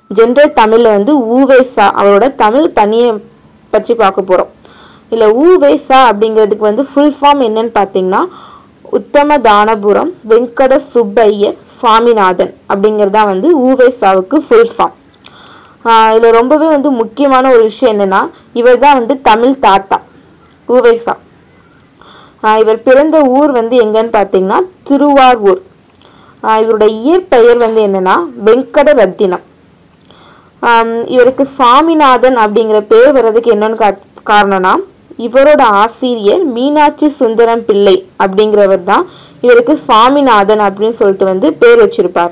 general தமிழில் வந்து ஊவேசா அவரோட தமிழ் பணியை பற்றி பார்க்க போகிறோம் இல்லை ஊவேசா அப்படிங்கிறதுக்கு வந்து ஃபுல் ஃபார்ம் என்னன்னு பார்த்தீங்கன்னா உத்தம தானபுரம் வெங்கட சுப்பையர் சுவாமிநாதன் அப்படிங்கிறது தான் வந்து ஊவேசாவுக்கு ஃபுல் ஃபார்ம் இதில் ரொம்பவே வந்து முக்கியமான ஒரு விஷயம் என்னன்னா இவர் தான் வந்து தமிழ் தாத்தா ஊவேசா ஆஹ் இவர் பிறந்த ஊர் வந்து எங்கன்னு பார்த்தீங்கன்னா திருவாரூர் ஆஹ் இவருடைய இயற்பெயர் வந்து என்னன்னா வெங்கட ரத்தினம் ஆம், இவருக்கு சாமிநாதன் அப்படிங்கிற பேர் வர்றதுக்கு என்னன்னு கா- காரணம்னா இவரோட ஆசிரியர் மீனாட்சி சுந்தரம் பிள்ளை அப்படிங்கிறவர் தான் இவருக்கு சுவாமிநாதன் அப்படின்னு சொல்லிட்டு வந்து பேர் வச்சிருப்பார்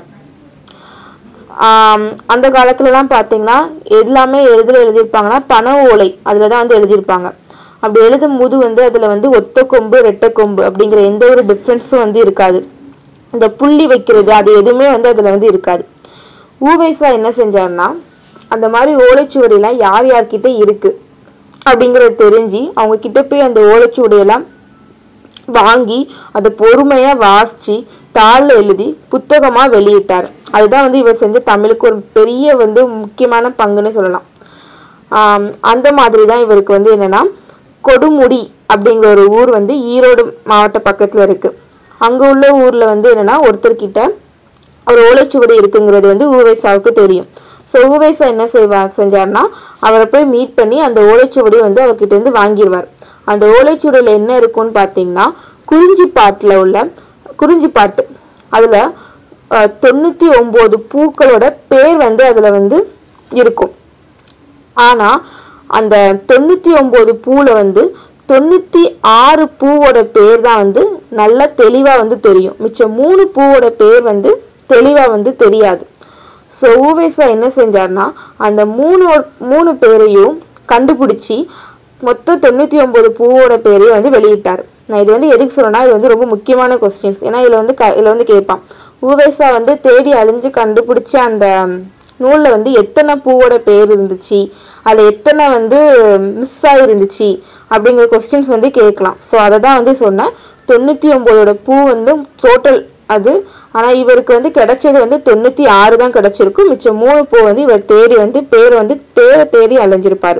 ஆம், அந்த காலத்துலலாம் பார்த்தீங்கன்னா எல்லாமே எழுதுல எழுதியிருப்பாங்கன்னா பனை ஓலை அதில் தான் வந்து எழுதியிருப்பாங்க அப்படி எழுதும் போது வந்து அதில் வந்து ஒத்த கொம்பு ரெட்டை கொம்பு அப்படிங்கிற எந்த ஒரு டிஃப்ரென்ஸும் வந்து இருக்காது இந்த புள்ளி வைக்கிறது அது எதுவுமே வந்து அதில் வந்து இருக்காது ஊவேசா என்ன செஞ்சாருன்னா அந்த மாதிரி ஓலைச்சுவடியெல்லாம் யார் யார்கிட்ட இருக்கு அப்படிங்கிறத தெரிஞ்சு அவங்க கிட்ட போய் அந்த ஓலைச்சுவடியெல்லாம் வாங்கி அதை பொறுமையா வாசிச்சு தாளில் எழுதி புத்தகமா வெளியிட்டார் அதுதான் வந்து இவர் செஞ்ச தமிழுக்கு ஒரு பெரிய வந்து முக்கியமான பங்குன்னு சொல்லலாம் ஆம், அந்த மாதிரி தான் இவருக்கு வந்து என்னன்னா கொடுமுடி அப்படிங்கிற ஒரு ஊர் வந்து ஈரோடு மாவட்ட பக்கத்துல இருக்கு அங்க உள்ள ஊர்ல வந்து என்னன்னா ஒருத்தர்கிட்ட ஒரு ஓலைச்சுவடி இருக்குங்கிறது வந்து ஊவேசாவுக்கு தெரியும் ஸோ ஊவேசா என்ன செய்வா செஞ்சார்னா அவரை போய் மீட் பண்ணி அந்த ஓலைச்சுவடியை வந்து அவர்கிட்ட இருந்து வாங்கிடுவார் அந்த ஓலைச்சுவடியில் என்ன இருக்கும்னு பார்த்தீங்கன்னா குறிஞ்சி பாட்டில் உள்ள குறிஞ்சி பாட்டு அதில் தொண்ணூற்றி ஒம்பது பூக்களோட பேர் வந்து அதில் வந்து இருக்கும் ஆனா அந்த தொண்ணூத்தி ஒன்பது பூல வந்து தொண்ணூத்தி ஆறு பூவோட பேர் தான் வந்து நல்ல தெளிவா வந்து தெரியும் மிச்சம் மூணு பூவோட பேர் வந்து தெளிவா வந்து தெரியாது ஸோ ஊவேசா என்ன செஞ்சார்னா அந்த மூணு மூணு பேரையும் கண்டுபிடிச்சி மொத்தம் தொண்ணூற்றி ஒம்பது பூவோட பேரையும் வந்து வெளியிட்டார் நான் இது வந்து எதுக்கு சொல்றேன்னா இது வந்து ரொம்ப முக்கியமான கொஸ்டின்ஸ் ஏன்னா இதில் வந்து க இதில் வந்து கேட்பான் ஊவேசா வந்து தேடி அழிஞ்சு கண்டுபிடிச்ச அந்த நூலில் வந்து எத்தனை பூவோட பேர் இருந்துச்சு அதில் எத்தனை வந்து மிஸ் ஆகிருந்துச்சு அப்படிங்கிற கொஸ்டின்ஸ் வந்து கேட்கலாம் ஸோ அதை தான் வந்து சொன்னேன் தொண்ணூற்றி ஒம்போதோட பூ வந்து டோட்டல் அது ஆனால் இவருக்கு வந்து கிடைச்சது வந்து தொண்ணூற்றி ஆறு தான் கிடைச்சிருக்கும் மிச்சம் மூணு பூ வந்து இவர் தேடி வந்து பேர் வந்து பேரை தேடி அலைஞ்சிருப்பாரு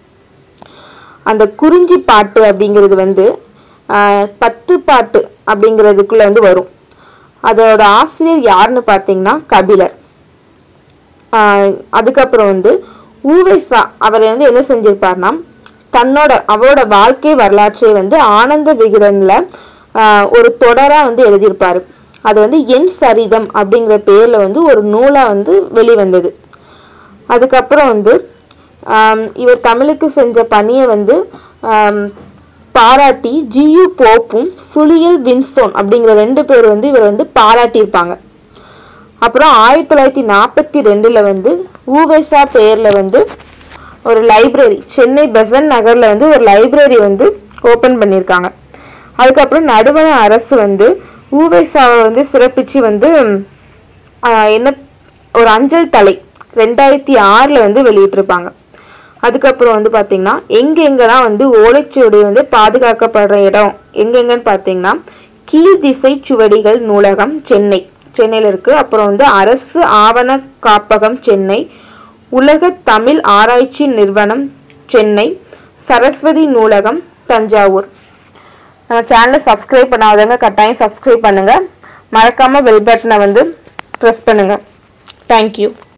அந்த குறிஞ்சி பாட்டு அப்படிங்கிறது வந்து ஆஹ், பத்து பாட்டு அப்படிங்கிறதுக்குள்ள வந்து வரும் அதோட ஆசிரியர் யாருன்னு பார்த்தீங்கன்னா கபிலர் ஆஹ், அதுக்கப்புறம் வந்து ஊவேசா அவர் வந்து என்ன செஞ்சிருப்பார்னா தன்னோட அவரோட வாழ்க்கை வரலாற்றை வந்து ஆனந்த விகடன்ல ஆஹ், ஒரு தொடரா வந்து எழுதியிருப்பாரு அது வந்து என் சரிதம் அப்படிங்கிற பேர்ல வந்து ஒரு நூலா வந்து வெளிவந்தது அதுக்கப்புறம் வந்து ஆம், இவர் தமிழுக்கு செஞ்ச பணியை வந்து ஆம், பாராட்டி ஜியு போப்பும் சுழியல் வின்சோன் அப்படிங்கிற ரெண்டு பேர் வந்து இவர் வந்து பாராட்டியிருப்பாங்க அப்புறம் ஆயிரத்தி தொள்ளாயிரத்தி நாற்பத்தி ரெண்டுல வந்து ஊவேசா பேர்ல வந்து ஒரு லைப்ரரி சென்னை பெசன் நகர்ல வந்து ஒரு லைப்ரரி வந்து ஓபன் பண்ணியிருக்காங்க அதுக்கப்புறம் நடுவண அரசு வந்து ஊவேசாவை வந்து சிறப்பிச்சு வந்து ஆஹ், என்ன ஒரு அஞ்சல் தலை ரெண்டாயிரத்தி ஆறுல வந்து வெளியிட்டிருப்பாங்க அதுக்கப்புறம் வந்து பார்த்தீங்கன்னா எங்க எங்கெல்லாம் வந்து ஓலைச்சுவடி வந்து பாதுகாக்கப்படுற இடம் எங்கெங்கன்னு பார்த்தீங்கன்னா கீழ் திசை சுவடிகள் நூலகம் சென்னை சென்னையில் இருக்கு அப்புறம் வந்து அரசு ஆவண காப்பகம் சென்னை உலக தமிழ் ஆராய்ச்சி நிறுவனம் சென்னை சரஸ்வதி நூலகம் தஞ்சாவூர் நம்ம சேனலை சப்ஸ்கிரைப் பண்ணாதவங்க கட்டாயம் சப்ஸ்கிரைப் பண்ணுங்க மறக்காம பெல் பட்டனை வந்து ப்ரெஸ் பண்ணுங்க தேங்க்யூ